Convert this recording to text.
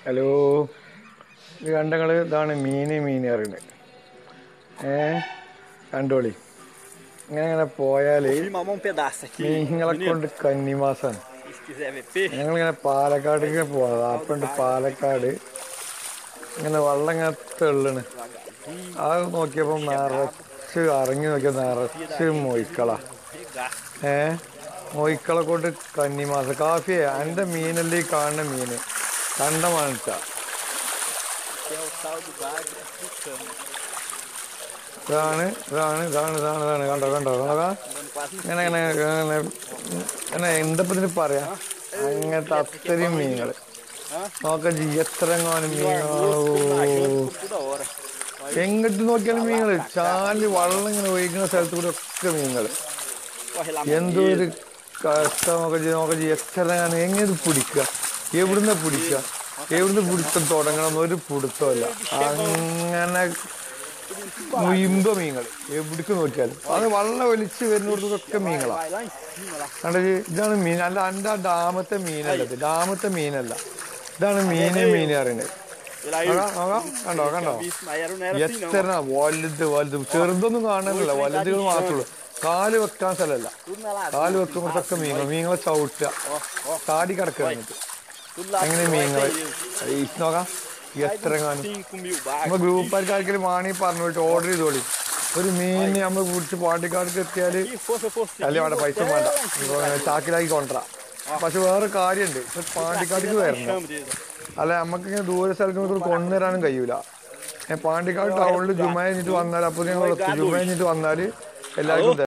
Hello ഇത് കണ്ടങ്ങള് ഇതാണ് മീന് മീൻ അറിയുന്നത് ഏ കണ്ടോളി ഇങ്ങനെ ഇങ്ങനെ പോയാല് Filmar um pedaço aqui. മീനുകളെ Menino, കൊണ്ട് കന്നിമാസാണ് se quiser ver peixe, ഞങ്ങളിങ്ങനെ പാലക്കാടേക്ക് പോവാ അപ്പണ്ട് പാലക്കാട് ഇങ്ങനെ വെള്ളം ഇങ്ങനെ തെള്ളണ് അത് നോക്കിയപ്പോ നിറച്ച് ഇറങ്ങി നോക്കിയ നിറച്ച് മൊയ്ക്കളാ regaço. ഏ മൊയ്ക്കളെ കൊണ്ട് കന്നിമാസ കാഫിയെ എന്റെ മീനല്ലേ ഈ കാണുന്ന മീന് കണ്ട മനസ്സാ Que é o tal do bagre africano. ഇതാണ് ഇതാണ് ഇതാണ് ഇതാണ് ഇതാണ് കണ്ടോ കണ്ടോ കണ്ടോ Andando quase no ഇങ്ങനെ ഇങ്ങനെ ഇങ്ങനെ ഇങ്ങനെ എന്തപ്പോ ഇതിന് പറയാ അങ്ങനത്തെ അത്രയും മീനുകള് നോക്ക ജി എത്ര എങ്ങാനും no almoço, tô മീനുകളോ najando por toda hora. എങ്ങോട്ട് നോക്കിയാലും മീനുകള് ചാലി വെള്ളം ഇങ്ങനെ ഒഴിക്കുന്ന സ്ഥലത്ത് കൂടെ ഒക്കെ മീനുകള് Corre lá, എന്തോ ഒരു കഷ്ടം നോക്ക ജി നോക്ക ജി എത്ര എങ്ങാനും എങ്ങനെ ഇത് പിടിക്കുക എവിടുന്ന് പിടിക്കുക എവിടുന്ന് പിടുത്തം തുടങ്ങണം ഒരു പിടുത്തമല്ല അങ്ങനെ മുയിമ്പ മീനുകൾ എവിടേക്ക് നോക്കിയാലും അത് വെള്ളം ഒലിച്ച് വരുന്നിടത്തൊക്കെ മീനുകളാ Vai lá em cima lá. കണ്ടോ ജി? ഇതാണ് മീൻ അല്ല എൻ്റെ ആ ഡാമത്തെ മീനല്ല ഇത് ഡാമത്തെ മീനല്ല ഇതാണ് മീന് മീൻ അറിയുന്നത് Ele aí, നോക്കാം നോക്കാം കണ്ടോ കണ്ടോ isso, mas era, não era assim não. എത്ര വലുത് വലുത് ചെറുതൊന്നും കാണാനില്ല വലുതുകൾ മാത്രമേ കാല് വെക്കാൻ സ്ഥലമല്ല Tudo na lagoa. കാല് വെക്കുമ്പോഴത്തൊക്കെ മീനുകൾ മീനുകളെ ചവിട്ടുക Ó, ó, ചാടി കിടക്കുന്നുണ്ട് tudo lá. എങ്ങനെ vai മീനുകൾ ter isso. നോക്കാം Mais എത്ര uns കാണും 5 mil bagres. നമ്മ ഗ്രൂപ്പാർക്ക് ആർക്കെങ്കിലും വാണി പറഞ്ഞിട്ട് ഓർഡർ ചെയ്തോളി ഒരു മീനിന് നമ്മൾ പിടിച്ച് പാണ്ടിക്കാർക്ക് എത്തിയാല് Se fosse, eu fosse. അല്ലെ അവിടെ പൈസ വേണ്ട ഇപ്പൊ ചാക്കിലാക്കി കൊണ്ടുവരാം പക്ഷെ വേറെ കാര്യമുണ്ട് ഇപ്പൊ പാണ്ടിക്കാട്ടിക്ക് വരണം Chama dele. അല്ല നമുക്ക് ഇങ്ങനെ ദൂര സ്ഥലത്ത് കൊണ്ടുവരാനും കഴിയൂല ഏ, പാണ്ടിക്കാട് ടൗണിൽ ജുമ കഴിഞ്ഞിട്ട് വന്നാൽ അപ്പൊ ഞങ്ങൾ ജുമ കഴിഞ്ഞിട്ട് വന്നാല് എല്ലാവർക്കും